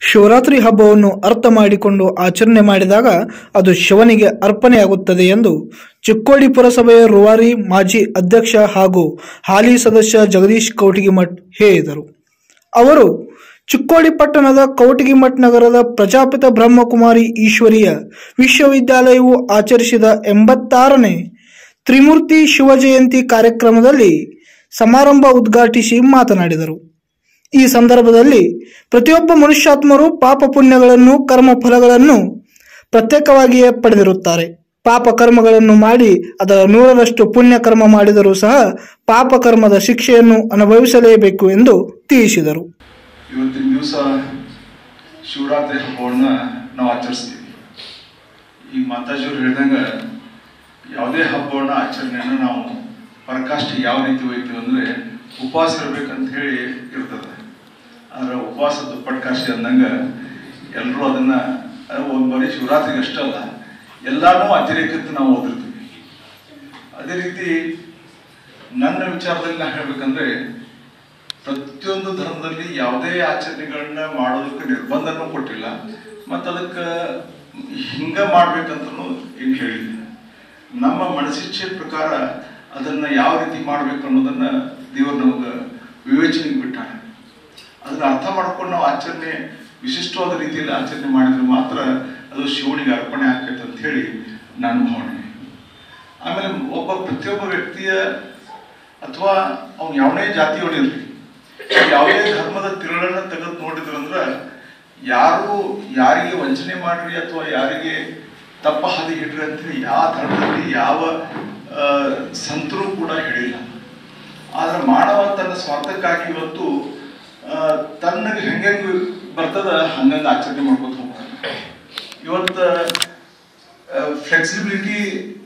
ಶಿವರಾತ್ರಿ ಹಬ್ಬವನ್ನು ಅರ್ಥ ಮಾಡಿಕೊಂಡು ಆಚರಣೆ ಮಾಡಿದಾಗ ಅದು ಶಿವನಿಗೆ ಅರ್ಪಣೆಯಾಗುತ್ತದೆ ಎಂದು ಚಿಕ್ಕೋಡಿ ಪುರಸಭೆಯ ರೂವಾರಿ ಮಾಜಿ ಅಧ್ಯಕ್ಷ ಹಾಗೂ ಹಾಲಿ ಸದಸ್ಯ ಜಗದೀಶ್ ಕೌಟಿಗಿಮಠ್ ಹೇಳಿದರು ಅವರು ಚಿಕ್ಕೋಡಿ ಪಟ್ಟಣದ ಕೌಟಿಗಿಮಠ್ ನಗರದ ಪ್ರಜಾಪಿತ ಬ್ರಹ್ಮಕುಮಾರಿ ಈಶ್ವರೀಯ ವಿಶ್ವವಿದ್ಯಾಲಯವು ಆಚರಿಸಿದ ಎಂಬತ್ತಾರನೇ ತ್ರಿಮೂರ್ತಿ ಶಿವಜಯಂತಿ ಕಾರ್ಯಕ್ರಮದಲ್ಲಿ ಸಮಾರಂಭ ಉದ್ಘಾಟಿಸಿ ಮಾತನಾಡಿದರು ಈ ಸಂದರ್ಭದಲ್ಲಿ ಪ್ರತಿಯೊಬ್ಬ ಮನುಷ್ಯಾತ್ಮರು ಪಾಪ ಪುಣ್ಯಗಳನ್ನು ಕರ್ಮ ಫಲಗಳನ್ನು ಪ್ರತ್ಯೇಕವಾಗಿಯೇ ಪಡೆದಿರುತ್ತಾರೆ ಪಾಪ ಕರ್ಮಗಳನ್ನು ಮಾಡಿ ಅದರ ನೂರರಷ್ಟು ಪುಣ್ಯ ಕರ್ಮ ಮಾಡಿದರೂ ಸಹ ಪಾಪ ಕರ್ಮದ ಶಿಕ್ಷೆಯನ್ನು ಅನುಭವಿಸಲೇಬೇಕು ಎಂದು ತಿಳಿಸಿದರು ಇವತ್ತಿನ ದಿವಸ ಶಿವರಾತ್ರಿ ಹಬ್ಬವನ್ನು ನಾವು ಆಚರಿಸ್ತೀವಿ ಈಗ ಮಾತಾಜಿಯವ್ರು ಹೇಳ್ದಂಗೆ ಯಾವುದೇ ಹಬ್ಬವನ್ನು ಆಚರಣೆಯನ್ನು ನಾವು ಪರಕಾಷ್ಠೆ ಯಾವ ರೀತಿ ಒಯ್ತೀವಿ ಅಂದರೆ ಉಪವಾಸ ಇರ್ಬೇಕಂತ ಹೇಳಿ ಇರ್ತದೆ ಆದರೆ ಉಪವಾಸ ದುಪ್ಪಟ್ಕಾಶಿ ಅಂದಂಗೆ ಎಲ್ಲರೂ ಅದನ್ನ ಅದು ಒಂದು ಬರೀ ಶಿವರಾತ್ರಿಗೆ ಅಷ್ಟಲ್ಲ ಎಲ್ಲಾನು ಅತಿರೇಕಕ್ಕೆ ನಾವು ಓದಿರ್ತೀವಿ ಅದೇ ರೀತಿ ನನ್ನ ವಿಚಾರದಲ್ಲಿ ನಾ ಹೇಳ್ಬೇಕಂದ್ರೆ ಪ್ರತಿಯೊಂದು ಧರ್ಮದಲ್ಲಿ ಯಾವುದೇ ಆಚರಣೆಗಳನ್ನ ಮಾಡೋದಕ್ಕೆ ನಿರ್ಬಂಧನೂ ಕೊಟ್ಟಿಲ್ಲ ಮತ್ತು ಅದಕ್ಕೆ ಹಿಂಗ ಮಾಡ್ಬೇಕಂತನೂ ಏನು ಹೇಳಿಲ್ಲ ನಮ್ಮ ಮನಸ್ಸಿಚ್ಛೆ ಪ್ರಕಾರ ಅದನ್ನ ಯಾವ ರೀತಿ ಮಾಡ್ಬೇಕು ಅನ್ನೋದನ್ನ ದೇವರು ನಮಗೆ ವಿವೇಚನೆಗೆ ಬಿಟ್ಟಾನೆ ಅದನ್ನ ಅರ್ಥ ಮಾಡ್ಕೊಂಡು ನಾವು ಆಚರಣೆ ವಿಶಿಷ್ಟವಾದ ರೀತಿಯಲ್ಲಿ ಆಚರಣೆ ಮಾಡಿದ್ರೆ ಮಾತ್ರ ಅದು ಶಿವನಿಗೆ ಅರ್ಪಣೆ ಆಗ್ತೈತೆ ಅಂತ ಹೇಳಿ ನನ್ನ ಭಾವನೆ ಆಮೇಲೆ ಒಬ್ಬ ಪ್ರತಿಯೊಬ್ಬ ವ್ಯಕ್ತಿಯ ಅಥವಾ ಅವ್ನು ಯಾವುದೇ ಜಾತಿಯವನಿರಲಿ ಯಾವುದೇ ಧರ್ಮದ ತಿರುಳನ್ನ ತೆಗೆದು ನೋಡಿದ್ರಂದ್ರ ಯಾರು ಯಾರಿಗೆ ವಂಚನೆ ಮಾಡ್ರಿ ಅಥವಾ ಯಾರಿಗೆ ತಪ್ಪ ಹಾದಿ ಹಿಡ್ರಿ ಅಂತ ಹೇಳಿ ಯಾವ ಧರ್ಮದಲ್ಲಿ ಯಾವ ಆ, ಸಂತರು ಕೂಡ ಹೇಳಿಲ್ಲ ಆದ್ರೆ ಮಾನವ ತನ್ನ ಸ್ವಾರ್ಥಕ್ಕಾಗಿ ಇವತ್ತು ಆ, ತನ್ನಗೆ ಹೆಂಗೆಂಗ್ ಬರ್ತದ ಹಂಗಂಗ ಆಚರಣೆ ಮಾಡ್ಕೊತ ಹೋಗ್ತಾನೆ ಇವತ್ತು ಫ್ಲೆಕ್ಸಿಬಿಲಿಟಿ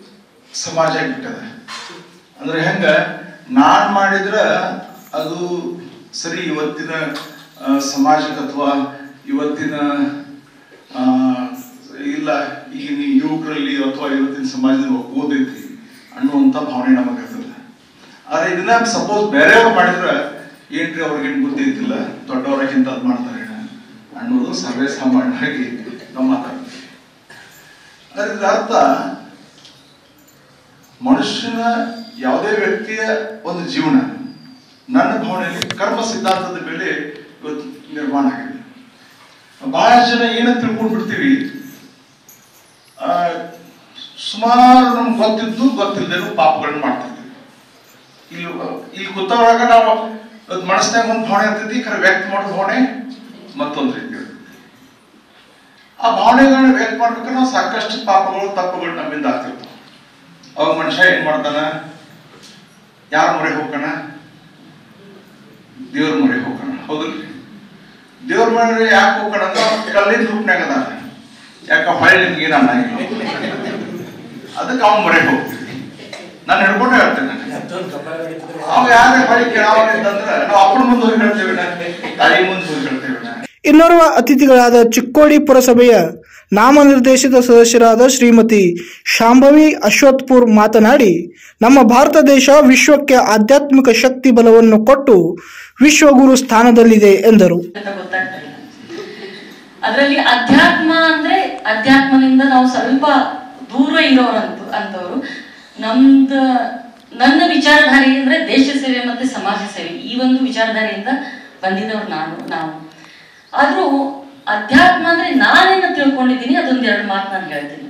ಸಮಾಜ ಆಗ್ಬಿಟ್ಟದ ಅಂದ್ರೆ ಹೆಂಗ ನಾನ್ ಮಾಡಿದ್ರ ಅದು ಸರಿ ಇವತ್ತಿನ ಆ, ಸಮಾಜಕ್ಕೆ ಅಥವಾ ಇವತ್ತಿನ ಆ, ಇಲ್ಲ ಈಗಿನ ಯುವಕರಲ್ಲಿ ಅಥವಾ ಇವತ್ತಿನ ಸಮಾಜದಲ್ಲಿ ಒಪ್ಪೋದೈತಿ ಅನ್ನುವಂಥ ಭಾವನೆ ನಮಗಿರ್ತದೆ ಆದ್ರೆ ಇದನ್ನ ಸಪೋಸ್ ಬೇರೆಯವ್ರು ಮಾಡಿದ್ರೆ ಏನ್ರಿ ಅವ್ರಿಗೇನು ಬುದ್ಧಿ ಐತಿಲ್ಲ ದೊಡ್ಡವರಾಗಿಂತ ಅದ್ ಮಾಡ್ತಾರೆ ಅನ್ನೋದು ಸರ್ವೇ ಸಾಮಾನ್ಯವಾಗಿ ನಾವು ಮಾತಾಡ್ತೀವಿ ಅದ್ರ ಇದ್ರ ಅರ್ಥ ಮನುಷ್ಯನ ಯಾವುದೇ ವ್ಯಕ್ತಿಯ ಒಂದು ಜೀವನ ನನ್ನ ಭಾವನೆಯಲ್ಲಿ ಕರ್ಮ ಸಿದ್ಧಾಂತದ ಮೇಲೆ ಇವತ್ತು ನಿರ್ಮಾಣ ಆಗಿದೆ ಬಹಳ ಜನ ಏನಂತ ತಿಳ್ಕೊಂಡ್ ಬಿಡ್ತೀವಿ ಆ, ಸುಮಾರು ನಮ್ಗೆ ಗೊತ್ತಿದ್ದು ಗೊತ್ತಿಲ್ಲದೇನು ಪಾಪಗಳನ್ನ ಮಾಡ್ತಿರ್ತೀವಿ ಇಲ್ಲಿ ಇಲ್ಲಿ ಕೂತವ್ರಾಗ ನಾವು ಅದ್ ಮನಸ್ಸಿನಾಗ ಒಂದು ಭಾವನೆ ಇರ್ತೈತಿ ಖರೆ ವ್ಯಕ್ತ ಮಾಡೋ ಭಾವನೆ ಮತ್ತೊಂದು ರೀತಿ ಇರ್ತೈತಿ ಆ ಭಾವನೆಗಳನ್ನ ವ್ಯಕ್ತ ಮಾಡ್ಬೇಕಾದ್ರೆ ನಾವು ಸಾಕಷ್ಟು ಪಾಪಗಳು ತಪ್ಪುಗಳು ನಮ್ಮಿಂದ ಆಗ್ತಿರ್ತಾವ ಅವಾಗ ಮನುಷ್ಯ ಏನ್ ಮಾಡ್ತಾನ ಯಾರ ಮೊರೆ ಹೋಗ್ಕಣ ದೇವ್ರ ಮೊರೆ ಹೋಗ್ಕಣ ಹೌದಿಲ್ರಿ ದೇವ್ರ ಮೊರೆ ಯಾಕೆ ಹೋಗ್ಕಣ ಅಂದ್ರೆ ಅವ್ನ್ ಕಲ್ಲಿನ ರೂಪನಾಗ ಅದಾನ ಯಾಕ ಹೊಳೆ ನಿಮ್ಗೆ ಏನು ಅನ್ನಂಗಿಲ್ಲ ಅದಕ್ಕೆ ಅವ್ನ ಮೊರೆ ಹೋಗ್ತೀವಿ ನಾನು ಹಿಡ್ಕೊಂಡೇ ಹೇಳ್ತೇನೆ ನಾನು ಅವ ಯಾರೇ ಹೊಳೆ ಕೇಳಾವ ಅಂತಂದ್ರೆ ನಾವು ಅಪ್ಪನ ಮುಂದೆ ಹೋಗಿ ಹೇಳ್ತೇವೆ ತಾಯಿ ಮುಂದೆ ಹೋಗಿ ಹೇಳ್ತೇವೆ ಇನ್ನೋರ್ವ ಅತಿಥಿಗಳಾದ ಚಿಕ್ಕೋಡಿ ಪುರಸಭೆಯ ನಾಮನಿರ್ದೇಶಿತ ಸದಸ್ಯರಾದ ಶ್ರೀಮತಿ ಶಾಂಭವಿ ಅಶ್ವತ್ಪುರ್ ಮಾತನಾಡಿ ನಮ್ಮ ಭಾರತ ದೇಶ ವಿಶ್ವಕ್ಕೆ ಆಧ್ಯಾತ್ಮಿಕ ಶಕ್ತಿ ಬಲವನ್ನು ಕೊಟ್ಟು ವಿಶ್ವಗುರು ಸ್ಥಾನದಲ್ಲಿದೆ ಎಂದರು ಅಂತ ಗೊತ್ತಾಗ್ತಾ ಇಲ್ಲ ಅದರಲ್ಲಿ ಅಧ್ಯಾತ್ಮ ಅಂದ್ರೆ ಅಧ್ಯಾತ್ಮದಿಂದ ನಾವು ಸ್ವಲ್ಪ ದೂರ ಇರೋರಂತ ಅಂತವ್ರು ನಮ್ದ ನನ್ನ ವಿಚಾರಧಾರೆ ಅಂದ್ರೆ ದೇಶ ಸೇವೆ ಮತ್ತೆ ಸಮಾಜ ಸೇವೆ ಈ ಒಂದು ವಿಚಾರಧಾರೆಯಿಂದ ಬಂದಿದ್ದವ್ರು ನಾನು ನಾವು ಆದ್ರೂ ಅಧ್ಯಾತ್ಮ ಅಂದ್ರೆ ನಾನೇನ ತಿಳ್ಕೊಂಡಿದ್ದೀನಿ ಅದೊಂದ್ ಎರಡು ಮಾತು ನಾನು ಹೇಳ್ತೀನಿ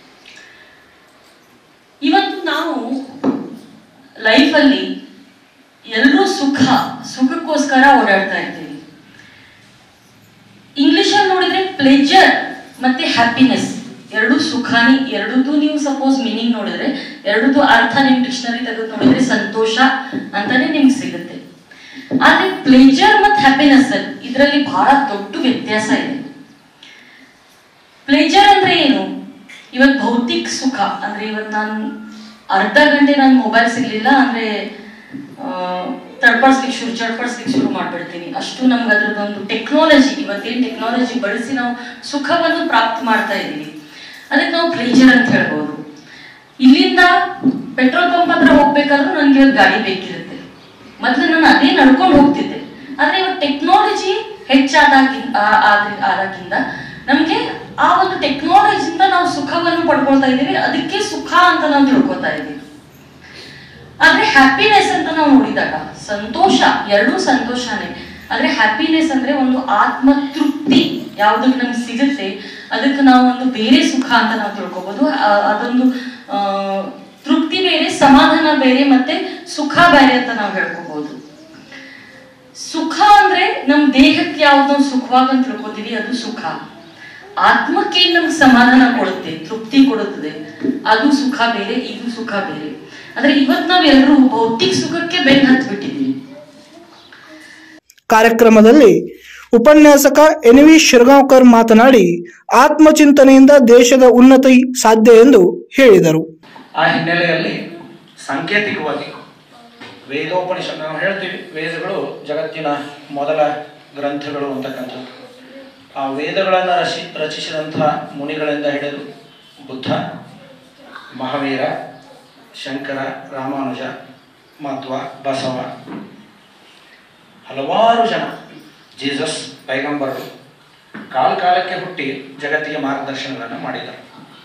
ಇವತ್ತು ನಾವು ಲೈಫಲ್ಲಿ ಎಲ್ಲರೂ ಸುಖ ಸುಖಕ್ಕೋಸ್ಕರ ಓಡಾಡ್ತಾ ಇರ್ತೀವಿ ಇಂಗ್ಲಿಷ್ ಅಲ್ಲಿ ನೋಡಿದ್ರೆ ಪ್ಲೆಜರ್ ಮತ್ತೆ ಹ್ಯಾಪಿನೆಸ್ ಎರಡು ಸುಖಾನಿ ಎರಡದ್ದು ನೀವು ಸಪೋಸ್ ಮೀನಿಂಗ್ ನೋಡಿದ್ರೆ ಎರಡದ್ದು ಅರ್ಥ ನಿಮ್ ಡಿಕ್ಷನರಿ ತೆಗೆದು ನೋಡಿದ್ರೆ ಸಂತೋಷ ಅಂತಾನೆ ನಿಮ್ಗೆ ಸಿಗುತ್ತೆ ಆದ್ರೆ ಪ್ಲೇಜರ್ ಮತ್ತು ಹ್ಯಾಪಿನೆಸ್ ಇದರಲ್ಲಿ ಬಹಳ ದೊಡ್ಡ ವ್ಯತ್ಯಾಸ ಇದೆ ಪ್ಲೇಜರ್ ಅಂದ್ರೆ ಏನು ಇವತ್ತು ಭೌತಿಕ ಸುಖ ಅಂದ್ರೆ ಇವತ್ತು ನಾನು ಅರ್ಧ ಗಂಟೆ ನಾನು ಮೊಬೈಲ್ ಸಿಗ್ಲಿಲ್ಲ ಅಂದ್ರೆ ಆ, ತಡ್ಪಡಿಸ್ಲಿಕ್ಕೆ ಶುರು ಚಡ್ಪಡಿಸ್ಲಿಕ್ಕೆ ಶುರು ಮಾಡ್ಬಿಡ್ತೀನಿ ಅಷ್ಟು ನಮ್ಗೆ ಅದ್ರದ್ದೊಂದು ಟೆಕ್ನಾಲಜಿ ಇವತ್ತೇನು ಟೆಕ್ನಾಲಜಿ ಬಳಸಿ ನಾವು ಸುಖವನ್ನು ಪ್ರಾಪ್ತ ಮಾಡ್ತಾ ಇದ್ದೀವಿ ಅದಕ್ಕೆ ನಾವು ಪ್ಲೇಜರ್ ಅಂತ ಹೇಳ್ಬೋದು ಇಲ್ಲಿಂದ ಪೆಟ್ರೋಲ್ ಪಂಪ್ ಹತ್ರ ಹೋಗ್ಬೇಕಾದ್ರೂ ನನಗೆ ಗಾಡಿ ಬೇಕಿರುತ್ತೆ ಮೊದಲು ನಾನು ಅದೇ ನಡ್ಕೊಂಡು ಹೋಗ್ತಿದ್ದೆ ಆದ್ರೆ ಇವಾಗ ಟೆಕ್ನಾಲಜಿ ಹೆಚ್ಚಾದಾಗಿಂದ ಆದಾಗಿಂದ ನಮ್ಗೆ ಆ ಒಂದು ಟೆಕ್ನಾಲಜಿಯಿಂದ ನಾವು ಸುಖವನ್ನು ಪಡ್ಕೊಳ್ತಾ ಇದ್ದೀವಿ ಅದಕ್ಕೆ ಸುಖ ಅಂತ ನಾವು ತಿಳ್ಕೊತಾ ಇದ್ದೀವಿ ಆದ್ರೆ ಹ್ಯಾಪಿನೆಸ್ ಅಂತ ನಾವು ನೋಡಿದಾಗ ಸಂತೋಷ ಎರಡೂ ಸಂತೋಷನೇ ಆದ್ರೆ ಹ್ಯಾಪಿನೆಸ್ ಅಂದ್ರೆ ಒಂದು ಆತ್ಮ ತೃಪ್ತಿ ಯಾವ್ದಕ್ಕೆ ನಮ್ಗೆ ಸಿಗುತ್ತೆ ಅದಕ್ಕೆ ನಾವು ಒಂದು ಬೇರೆ ಸುಖ ಅಂತ ನಾವು ತಿಳ್ಕೊಬಹುದು ಆ- ಅದೊಂದು ಆ, ತೃಪ್ತಿ ಬೇರೆ ಸಮಾಧಾನ ಬೇರೆ ಮತ್ತೆ ಸುಖ ಬೇರೆ ಅಂತ ನಾವು ಹೇಳ್ಕೋಬಹುದು ಸುಖ ಅಂದ್ರೆ ನಮ್ ದೇಹಕ್ಕೆ ಯಾವ್ದು ನಾವು ಸುಖವಾಗಿ ಅಂತ ತಿಳ್ಕೊತೀವಿ ಅದು ಸುಖ ಆತ್ಮಕ್ಕೆ ಏನ್ ನಮ್ಗೆ ಸಮಾಧಾನ ಕೊಡುತ್ತೆ ತೃಪ್ತಿ ಕೊಡುತ್ತದೆ ಅದು ಸುಖ ಬೇರೆ ಇದು ಸುಖ ಬೇರೆ ಆದ್ರೆ ಇವತ್ ನಾವೆಲ್ಲರೂ ಭೌತಿಕ ಸುಖಕ್ಕೆ ಬೆನ್ನು ಹತ್ಬಿಟ್ಟಿದೀವಿ ಕಾರ್ಯಕ್ರಮದಲ್ಲಿ ಉಪನ್ಯಾಸಕ ಎನ್ ವಿ ಶಿರ್ಗಾಂವ್ಕರ್ ಮಾತನಾಡಿ ಆತ್ಮಚಿಂತನೆಯಿಂದ ದೇಶದ ಉನ್ನತಿ ಸಾಧ್ಯ ಎಂದು ಹೇಳಿದರು ಆ ಹಿನ್ನೆಲೆಯಲ್ಲಿ ಸಾಂಕೇತಿಕವಾಗಿ ವೇದೋಪನಿಷತ್ ನಾವು ಹೇಳ್ತೀವಿ ವೇದಗಳು ಜಗತ್ತಿನ ಮೊದಲ ಗ್ರಂಥಗಳು ಅಂತಕ್ಕಂಥದ್ದು ಆ ವೇದಗಳನ್ನು ರಚಿ ರಚಿಸಿದಂತಹ ಮುನಿಗಳಿಂದ ಹಿಡಿದು ಬುದ್ಧ ಮಹಾವೀರ ಶಂಕರ ರಾಮಾನುಜ ಮಧ್ವ ಬಸವ ಹಲವಾರು ಜನ ಜೀಸಸ್ ಪೈಗಂಬರರು ಕಾಲ ಕಾಲಕ್ಕೆ ಹುಟ್ಟಿ ಜಗತ್ತಿಗೆ ಮಾರ್ಗದರ್ಶನಗಳನ್ನು ಮಾಡಿದರು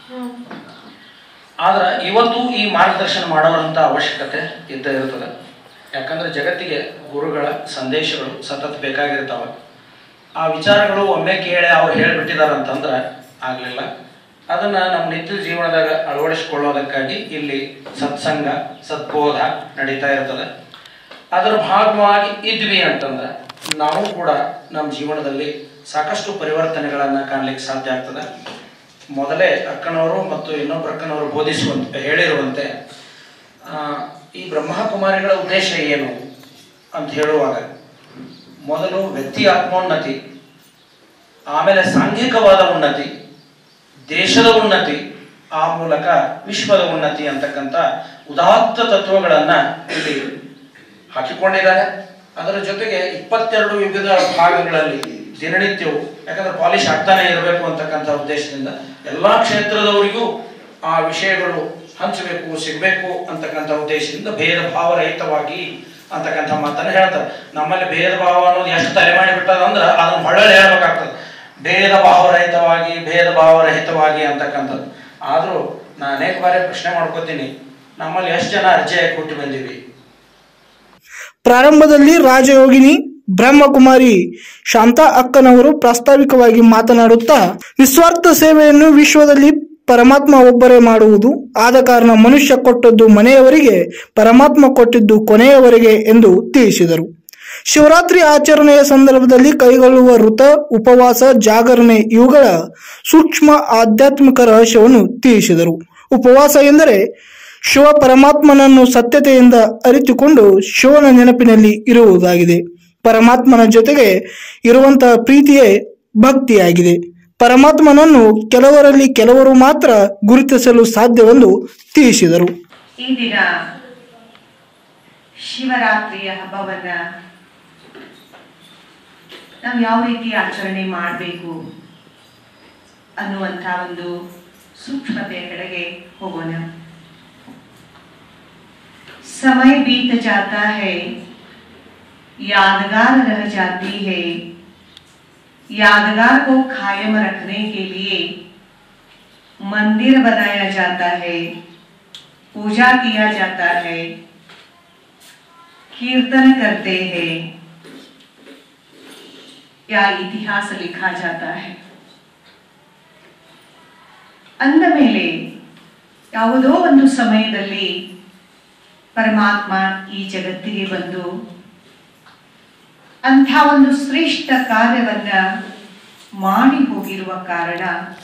ಆದ್ರೆ ಇವತ್ತು ಈ ಮಾರ್ಗದರ್ಶನ ಮಾಡೋರಂಥ ಅವಶ್ಯಕತೆ ಇದ್ದ ಇರ್ತದೆ ಯಾಕಂದ್ರೆ ಜಗತ್ತಿಗೆ ಗುರುಗಳ ಸಂದೇಶಗಳು ಸತತ ಬೇಕಾಗಿರ್ತಾವ ಆ ವಿಚಾರಗಳು ಒಮ್ಮೆ ಕೇಳಿ ಅವ್ರು ಹೇಳಿಬಿಟ್ಟಿದಾರ ಅಂತಂದ್ರೆ ಆಗಲಿಲ್ಲ ಅದನ್ನ ನಮ್ಮ ನಿತ್ಯ ಜೀವನದಾಗ ಅಳವಡಿಸಿಕೊಳ್ಳೋದಕ್ಕಾಗಿ ಇಲ್ಲಿ ಸತ್ಸಂಗ ಸದ್ಬೋಧ ನಡೀತಾ ಇರ್ತದೆ ಅದರ ಭಾಗವಾಗಿ ಇದ್ವಿ ಅಂತಂದ್ರೆ ನಾವು ಕೂಡ ನಮ್ಮ ಜೀವನದಲ್ಲಿ ಸಾಕಷ್ಟು ಪರಿವರ್ತನೆಗಳನ್ನು ಕಾಣಲಿಕ್ಕೆ ಸಾಧ್ಯ ಆಗ್ತದೆ ಮೊದಲೇ ಅಕ್ಕನವರು ಮತ್ತು ಇನ್ನೊಬ್ಬರ ಅಕ್ಕನವರು ಬೋಧಿಸುವಂತೆ ಹೇಳಿರುವಂತೆ ಆ, ಈ ಬ್ರಹ್ಮಕುಮಾರಿಗಳ ಉದ್ದೇಶ ಏನು ಅಂತ ಹೇಳುವಾಗ ಮೊದಲು ವ್ಯಕ್ತಿ ಆತ್ಮೋನ್ನತಿ ಆಮೇಲೆ ಸಾಂಘಿಕವಾದ ಉನ್ನತಿ ದೇಶದ ಉನ್ನತಿ ಆ ಮೂಲಕ ವಿಶ್ವದ ಉನ್ನತಿ ಅಂತಕ್ಕಂಥ ಉದಾತ್ತ ತತ್ವಗಳನ್ನ ಇಲ್ಲಿ ಹಾಕಿಕೊಂಡಿದ್ದಾರೆ ಅದರ ಜೊತೆಗೆ ಇಪ್ಪತ್ತೆರಡು ಯುಗದ ಭಾಗಗಳಲ್ಲಿ ದಿನನಿತ್ಯವು ಯಾಕಂದ್ರೆ ಪಾಲಿಶ್ ಆಗ್ತಾನೆ ಇರಬೇಕು ಅಂತಕ್ಕಂಥ ಉದ್ದೇಶದಿಂದ ಎಲ್ಲಾ ಕ್ಷೇತ್ರದವರಿಗೂ ಆ ವಿಷಯಗಳು ಹಂಚಬೇಕು ಸಿಗಬೇಕು ಅಂತಕ್ಕಂಥ ಉದ್ದೇಶದಿಂದ ಭೇದ ಭಾವರಹಿತವಾಗಿ ಅಂತಕ್ಕಂಥ ಮಾತನ್ನು ಹೇಳ್ತಾರೆ ನಮ್ಮಲ್ಲಿ ಭೇದ ಭಾವ ಅನ್ನೋದು ಎಷ್ಟು ತಲೆ ಮಾಡಿ ಬಿಟ್ಟದ ಅಂದ್ರೆ ಅದನ್ನ ಹೊಳ್ಳಲ್ಲಿ ಹೇಳ್ಬೇಕಾಗ್ತದೆ ಭೇದ ಭಾವರಹಿತವಾಗಿ ಭೇದ ಭಾವರಹಿತವಾಗಿ ಅಂತಕ್ಕಂಥದ್ದು ಆದರೂ ನಾನು ಅನೇಕ ಬಾರಿ ಪ್ರಶ್ನೆ ಮಾಡ್ಕೋತೀನಿ ನಮ್ಮಲ್ಲಿ ಎಷ್ಟು ಜನ ಅರ್ಜಿ ಹಾಕಿ ಹುಟ್ಟಿ ಬಂದೀವಿ ಪ್ರಾರಂಭದಲ್ಲಿ ರಾಜಯೋಗಿನಿ ಬ್ರಹ್ಮಕುಮಾರಿ ಶಾಂತಾ ಅಕ್ಕನವರು ಪ್ರಾಸ್ತಾವಿಕವಾಗಿ ಮಾತನಾಡುತ್ತಾ ನಿಸ್ವಾರ್ಥ ಸೇವೆಯನ್ನು ವಿಶ್ವದಲ್ಲಿ ಪರಮಾತ್ಮ ಒಬ್ಬರೇ ಮಾಡುವುದು ಆದ ಕಾರಣ ಮನುಷ್ಯ ಕೊಟ್ಟದ್ದು ಮನೆಯವರಿಗೆ ಪರಮಾತ್ಮ ಕೊಟ್ಟಿದ್ದು ಕೊನೆಯವರೆಗೆ ಎಂದು ತಿಳಿಸಿದರು ಶಿವರಾತ್ರಿ ಆಚರಣೆಯ ಸಂದರ್ಭದಲ್ಲಿ ಕೈಗೊಳ್ಳುವ ವೃತ ಉಪವಾಸ ಜಾಗರಣೆ ಇವುಗಳ ಸೂಕ್ಷ್ಮ ಆಧ್ಯಾತ್ಮಿಕ ರಹಸ್ಯವನ್ನು ತಿಳಿಸಿದರು ಉಪವಾಸ ಎಂದರೆ ಶಿವ ಪರಮಾತ್ಮನನ್ನು ಸತ್ಯತೆಯಿಂದ ಅರಿತುಕೊಂಡು ಶಿವನ ನೆನಪಿನಲ್ಲಿ ಇರುವುದಾಗಿದೆ ಪರಮಾತ್ಮನ ಜೊತೆಗೆ ಇರುವಂತಹ ಪ್ರೀತಿಯೇ ಭಕ್ತಿಯಾಗಿದೆ ಪರಮಾತ್ಮನನ್ನು ಕೆಲವರಲ್ಲಿ ಕೆಲವರು ಮಾತ್ರ ಗುರುತಿಸಲು ಸಾಧ್ಯವೆಂದು ತಿಳಿಸಿದರು ಈ ದಿನ ಶಿವರಾತ್ರಿಯ ಹಬ್ಬವನ್ನ ನಾವು ಯಾವ ರೀತಿ ಆಚರಣೆ ಮಾಡಬೇಕು ಅನ್ನುವಂಥ ಒಂದು ಸೂಕ್ಷ್ಮತೆಯ ಕಡೆಗೆ ಹೋಗೋಣ समय बीत जाता है यादगार रह जाती है यादगार को कायम रखने के लिए मंदिर बनाया जाता है पूजा किया जाता है कीर्तन करते हैं या इतिहास लिखा जाता है ಅಂದ ಮೇಲೆ ಯಾವುದೋ ಒಂದು ಸಮಯದಲ್ಲಿ ಪರಮಾತ್ಮ ಈ ಜಗತ್ತಿಗೆ ಬಂದು ಅಂಥ ಒಂದು ಶ್ರೇಷ್ಠ ಕಾರ್ಯವನ್ನ ಮಾಡಿ ಹೋಗಿರುವ ಕಾರಣ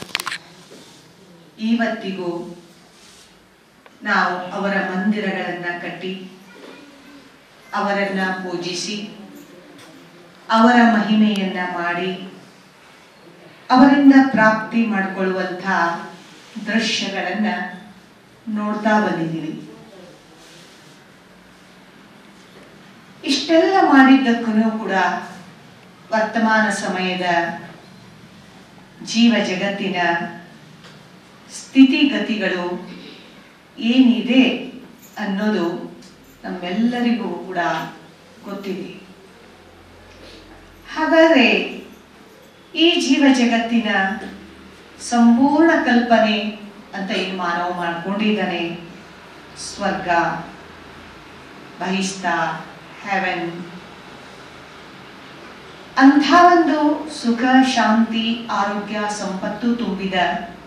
ಇವತ್ತಿಗೂ ನಾವು ಅವರ ಮಂದಿರಗಳನ್ನ ಕಟ್ಟಿ ಅವರನ್ನ ಪೂಜಿಸಿ ಅವರ ಮಹಿಮೆಯನ್ನ ಮಾಡಿ ಅವರಿಂದ ಪ್ರಾಪ್ತಿ ಮಾಡಿಕೊಳ್ಳುವಂಥ ದೃಶ್ಯಗಳನ್ನ ನೋಡ್ತಾ ಬಂದಿದ್ದೀವಿ ಇಷ್ಟೆಲ್ಲ ಮಾಡಿದ್ದಕ್ಕೂ ಕೂಡ ವರ್ತಮಾನ ಸಮಯದ ಜೀವ ಜಗತ್ತಿನ ಸ್ಥಿತಿಗತಿಗಳು ಏನಿದೆ ಅನ್ನೋದು ನಮ್ಮೆಲ್ಲರಿಗೂ ಕೂಡ ಗೊತ್ತಿದೆ ಹಾಗಾದರೆ ಈ ಜೀವ ಜಗತ್ತಿನ ಸಂಪೂರ್ಣ ಕಲ್ಪನೆ ಅಂತ ಏನು ಮಾನವ ಮಾಡ್ಕೊಂಡಿದ್ದಾನೆ ಸ್ವರ್ಗ ಬಹಿಸ್ತ ಹೆವೆನ್ ಅಂಥ ಒಂದು ಸುಖ ಶಾಂತಿ ಆರೋಗ್ಯ ಸಂಪತ್ತು ತುಂಬಿದ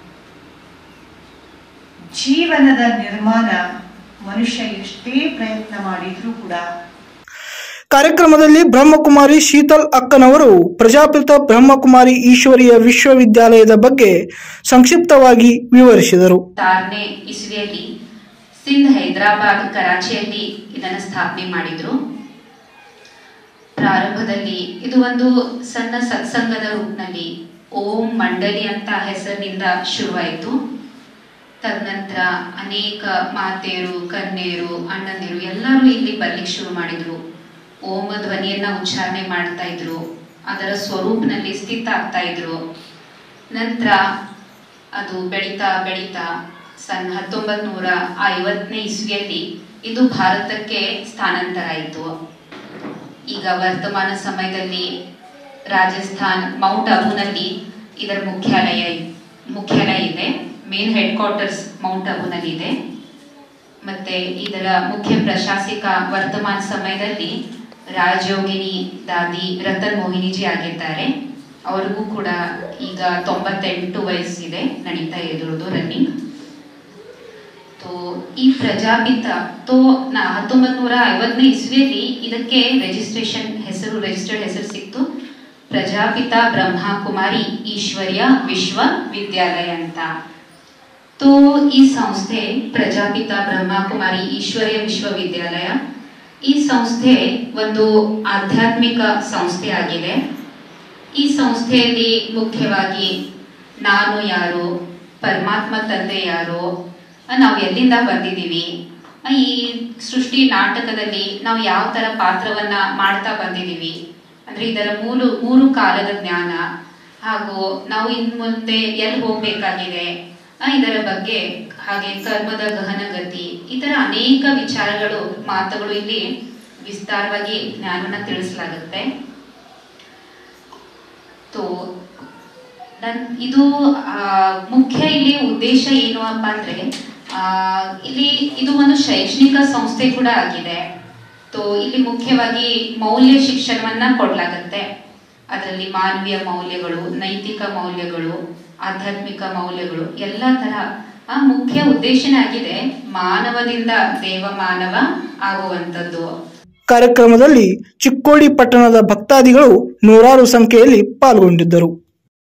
ಜೀವನದ ನಿರ್ಮಾಣ ಮನುಷ್ಯ ಎಷ್ಟೇ ಪ್ರಯತ್ನ ಮಾಡಿದ್ರೂ ಕೂಡ ಕಾರ್ಯಕ್ರಮದಲ್ಲಿ ಬ್ರಹ್ಮಕುಮಾರಿ ಶೀತಲ್ ಅಕ್ಕನವರು ಪ್ರಜಾಪಿತ ಬ್ರಹ್ಮಕುಮಾರಿ ಈಶ್ವರೀಯ ವಿಶ್ವವಿದ್ಯಾಲಯದ ಬಗ್ಗೆ ಸಂಕ್ಷಿಪ್ತವಾಗಿ ವಿವರಿಸಿದರು ಆರನೇ ಇಸ್ವಿಯಲ್ಲಿ ಸಿಂಧ್ ಹೈದರಾಬಾದ್ ಕರಾಚಿಯಲ್ಲಿ ಇದನ್ನು ಸ್ಥಾಪನೆ ಮಾಡಿದ್ರು ಪ್ರಾರಂಭದಲ್ಲಿ ಇದು ಒಂದು ಸಣ್ಣ ಸತ್ಸಂಗದ ರೂಪದಲ್ಲಿ ಓಂ ಮಂಡಲಿ ಅಂತ ಹೆಸರಿನಿಂದ ಶುರುವಾಯಿತು ತದನಂತರ ಅನೇಕ ಮಾತೆಯರು ಕನ್ಯೆಯರು ಅಣ್ಣಂದಿರು ಎಲ್ಲರೂ ಇಲ್ಲಿ ಬರ್ಲಿಕ್ಕೆ ಶುರು ಮಾಡಿದ್ರು ಓಂ ಧ್ವನಿಯನ್ನ ಉಚ್ಚಾರಣೆ ಮಾಡ್ತಾ ಇದ್ರು ಅದರ ಸ್ವರೂಪನಲ್ಲಿ ಸ್ಥಿತ ಆಗ್ತಾ ಇದ್ರು ನಂತರ ಅದು ಬೆಳೀತಾ ಬೆಳೀತಾ ಸನ್ ಹತ್ತೊಂಬತ್ ನೂರ ಐವತ್ತನೇ ಇಸ್ವಿಯಲ್ಲಿ ಇದು ಭಾರತಕ್ಕೆ ಸ್ಥಾನಾಂತರ ಆಯಿತು ಈಗ ವರ್ತಮಾನ ಸಮಯದಲ್ಲಿ ರಾಜಸ್ಥಾನ್ ಮೌಂಟ್ ಅಬುನಲ್ಲಿ ಇದರ ಮುಖ್ಯಾಲಯ ಮುಖ್ಯಾಲಯ ಇದೆ ಮೇನ್ ಹೆಡ್ ಕ್ವಾರ್ಟರ್ಸ್ ಮೌಂಟ್ ಅಬುನಲ್ಲಿ ಇದೆ ಮತ್ತೆ ಇದರ ಮುಖ್ಯ ಪ್ರಶಾಸಕ ವರ್ತಮಾನ ಸಮಯದಲ್ಲಿ ರಾಜಯೋಗಿನಿ ದಾದಿ ರತನ್ ಮೋಹಿನಿಜಿ ಆಗಿದ್ದಾರೆ ಅವ್ರಿಗೂ ಕೂಡ ಈಗ ತೊಂಬತ್ತೆಂಟು ವಯಸ್ಸಿದೆ ನಡೀತಾ ಇರೋದು ರನ್ನಿಂಗ್ ತೋ ಈ ಪ್ರಜಾಪಿತ ತೋ ನಾ ಹತ್ತೊಂಬತ್ ನೂರ ಐವತ್ತನೇ ಇಸ್ವಿಯಲ್ಲಿ ಇದಕ್ಕೆ ರಿಜಿಸ್ಟ್ರೇಷನ್ ಹೆಸರು ರಿಜಿಸ್ಟರ್ಡ್ ಹೆಸರು ಸಿಕ್ತು ಪ್ರಜಾಪಿತ ಬ್ರಹ್ಮಕುಮಾರಿ ಈಶ್ವರ್ಯ ವಿಶ್ವವಿದ್ಯಾಲಯ ಅಂತ ತೋ ಈ ಸಂಸ್ಥೆ ಪ್ರಜಾಪಿತ ಬ್ರಹ್ಮಕುಮಾರಿ ಈಶ್ವರ್ಯ ವಿಶ್ವವಿದ್ಯಾಲಯ ಈ ಸಂಸ್ಥೆ ಒಂದು ಆಧ್ಯಾತ್ಮಿಕ ಸಂಸ್ಥೆ ಆಗಿದೆ ಈ ಸಂಸ್ಥೆಯಲ್ಲಿ ಮುಖ್ಯವಾಗಿ ನಾನು ಯಾರು ಪರಮಾತ್ಮ ತಂದೆ ಯಾರು ಆ, ನಾವು ಎಲ್ಲಿಂದ ಬಂದಿದ್ದೀವಿ ಆ, ಈ ಸೃಷ್ಟಿ ನಾಟಕದಲ್ಲಿ ನಾವು ಯಾವ ತರ ಪಾತ್ರವನ್ನ ಮಾಡ್ತಾ ಬಂದಿದ್ದೀವಿ ಅಂದ್ರೆ ಇದರ ಮೂರು ಮೂರು ಕಾಲದ ಜ್ಞಾನ ಹಾಗೂ ನಾವು ಇನ್ ಮುಂದೆ ಎಲ್ಲಿ ಹೋಗ್ಬೇಕಾಗಿದೆ ಆ, ಇದರ ಬಗ್ಗೆ ಹಾಗೆ ಕರ್ಮದ ಗಹನ ಗತಿ ಈ ತರ ಅನೇಕ ವಿಚಾರಗಳು ಮಾತುಗಳು ಇಲ್ಲಿ ವಿಸ್ತಾರವಾಗಿ ಜ್ಞಾನವನ್ನ ತಿಳಿಸಲಾಗುತ್ತೆ ತೋ ನನ್ ಇದು ಆ, ಮುಖ್ಯ ಇಲ್ಲಿ ಉದ್ದೇಶ ಏನು ಅಪ್ಪ ಅಂದ್ರೆ ಆ, ಇಲ್ಲಿ ಇದು ಒಂದು ಶೈಕ್ಷಣಿಕ ಸಂಸ್ಥೆ ಕೂಡ ಆಗಿದೆ ತೋ ಇಲ್ಲಿ ಮುಖ್ಯವಾಗಿ ಮೌಲ್ಯ ಶಿಕ್ಷಣವನ್ನ ಕೊಡ್ಲಾಗತ್ತೆ ಅದರಲ್ಲಿ ಮಾನವೀಯ ಮೌಲ್ಯಗಳು ನೈತಿಕ ಮೌಲ್ಯಗಳು ಆಧ್ಯಾತ್ಮಿಕ ಮೌಲ್ಯಗಳು ಎಲ್ಲ ತರ ಆ ಮುಖ್ಯ ಉದ್ದೇಶನೇ ಆಗಿದೆ ಮಾನವದಿಂದ ದೇವ ಮಾನವ ಆಗುವಂಥದ್ದು ಕಾರ್ಯಕ್ರಮದಲ್ಲಿ ಚಿಕ್ಕೋಡಿ ಪಟ್ಟಣದ ಭಕ್ತಾದಿಗಳು ನೂರಾರು ಸಂಖ್ಯೆಯಲ್ಲಿ ಪಾಲ್ಗೊಂಡಿದ್ದರು